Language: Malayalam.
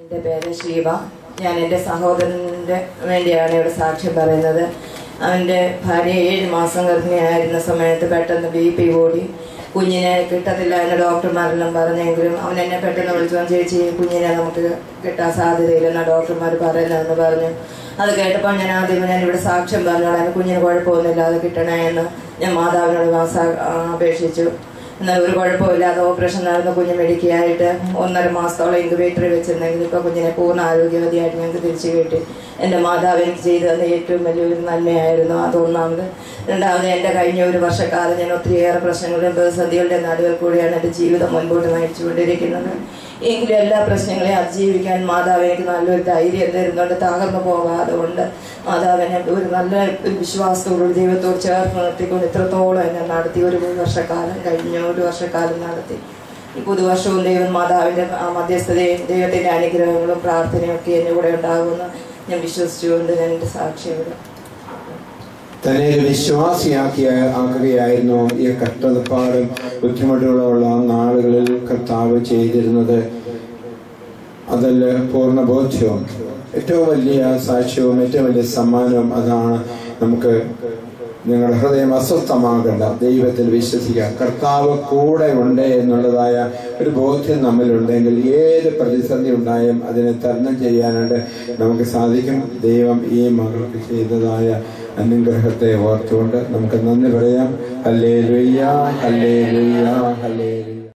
എൻ്റെ പേര് ഷീബ ഞാൻ എൻ്റെ സഹോദരൻ്റെ വേണ്ടിയാണ് ഇവിടെ സാക്ഷ്യം പറയുന്നത് അവൻ്റെ ഭാര്യ ഏഴ് മാസം ഗർഭിണിയായിരുന്ന സമയത്ത് പെട്ടെന്ന് ബി പി കൂടി കുഞ്ഞിനെ കിട്ടത്തില്ല എന്ന് ഡോക്ടർമാരെല്ലാം പറഞ്ഞെങ്കിലും അവൻ എന്നെ പെട്ടെന്ന് വിളിച്ചു ചേച്ചി കുഞ്ഞിനെ നമുക്ക് കിട്ടാൻ സാധ്യതയില്ലെന്ന ഡോക്ടർമാർ പറയുന്നതെന്ന് പറഞ്ഞു അത് കേട്ടപ്പോൾ ഞാൻ ആദ്യം ഞാൻ ഇവിടെ സാക്ഷ്യം പറഞ്ഞോളാം കുഞ്ഞിന് കുഴപ്പമൊന്നുമില്ല അത് കിട്ടണേ എന്ന് ഞാൻ മാതാവിനോട് മാസ- ആ, അപേക്ഷിച്ചു എന്നാൽ ഒരു കുഴപ്പമില്ലാതെ ഓപ്പറേഷൻ നടന്ന കുഞ്ഞ് മെഡിക്കായിട്ട് ഒന്നര മാസത്തോളം ഇൻക്യുബേറ്ററിൽ വെച്ചിരുന്നെങ്കിൽ ഇപ്പോൾ കുഞ്ഞിനെ പൂർണ്ണ ആരോഗ്യവതിയായിട്ട് ഞങ്ങൾക്ക് തിരിച്ചു കിട്ടി എൻ്റെ മാതാവ് എനിക്ക് ചെയ്തു തന്ന ഏറ്റവും വലിയൊരു നന്മയായിരുന്നു അതൊന്നാമത് രണ്ടാമത് എൻ്റെ കഴിഞ്ഞ ഒരു വർഷക്കാലം ഞാൻ ഒത്തിരിയേറെ പ്രശ്നങ്ങളുടെയും പ്രതിസന്ധികളുടെ നടുവിൽ കൂടിയാണ് എൻ്റെ ജീവിതം മുൻപോട്ട് നയിച്ചുകൊണ്ടിരിക്കുന്നത് എങ്കിലും എല്ലാ പ്രശ്നങ്ങളെയും അതിജീവിക്കാൻ മാതാവ് എനിക്ക് നല്ലൊരു ധൈര്യം തരുന്നുണ്ട് തകർന്നു പോകാതെ കൊണ്ട് മാതാവിനെ ഒരു നല്ല ഒരു വിശ്വാസത്തോടുകൂടി ദൈവത്തോട് ചേർത്ത് നിർത്തിക്കൊണ്ട് ഇത്രത്തോളം എന്നെ നടത്തി ഒരു വർഷക്കാലം കഴിഞ്ഞു ഒരു വർഷക്കാലം നടത്തി ഈ പുതുവർഷവും ദൈവം മാതാവിൻ്റെ ആ മധ്യസ്ഥതയും ദൈവത്തിൻ്റെ അനുഗ്രഹങ്ങളും പ്രാർത്ഥനയും ഒക്കെ എൻ്റെ കൂടെ ഉണ്ടാകുമെന്ന് ഞാൻ വിശ്വസിച്ചുകൊണ്ട് ഞാൻ എൻ്റെ സാക്ഷ്യം ഇവിടെ തന്നെ ഒരു വിശ്വാസിയാക്കിയ ആക്കുകയായിരുന്നു ഈ കഷ്ടപ്പാടും ബുദ്ധിമുട്ടുകളുള്ള നാളുകളിൽ കർത്താവ് ചെയ്തിരുന്നത് അതിൽ പൂർണ്ണ ബോധ്യവും ഏറ്റവും വലിയ സാക്ഷ്യവും ഏറ്റവും വലിയ സമ്മാനവും അതാണ് നമുക്ക് നിങ്ങളുടെ ഹൃദയം അസ്വസ്ഥമാകണ്ട ദൈവത്തിൽ വിശ്വസിക്കുക കർത്താവ് കൂടെ ഉണ്ട് എന്നുള്ളതായ ഒരു ബോധ്യം നമ്മിലുണ്ടെങ്കിൽ ഏത് പ്രതിസന്ധി ഉണ്ടായും അതിനെ തരണം ചെയ്യാനായിട്ട് നമുക്ക് സാധിക്കും ദൈവം ഈ മകൾക്ക് ചെയ്തതായ അനുഗ്രഹത്തെ ഓർത്തുകൊണ്ട് നമുക്ക് നന്ദി പറയാം ഹല്ലേ ലുയ്യ ഹല്ലേ ലുയ്യ ഹല്ലേ ലുയ്യ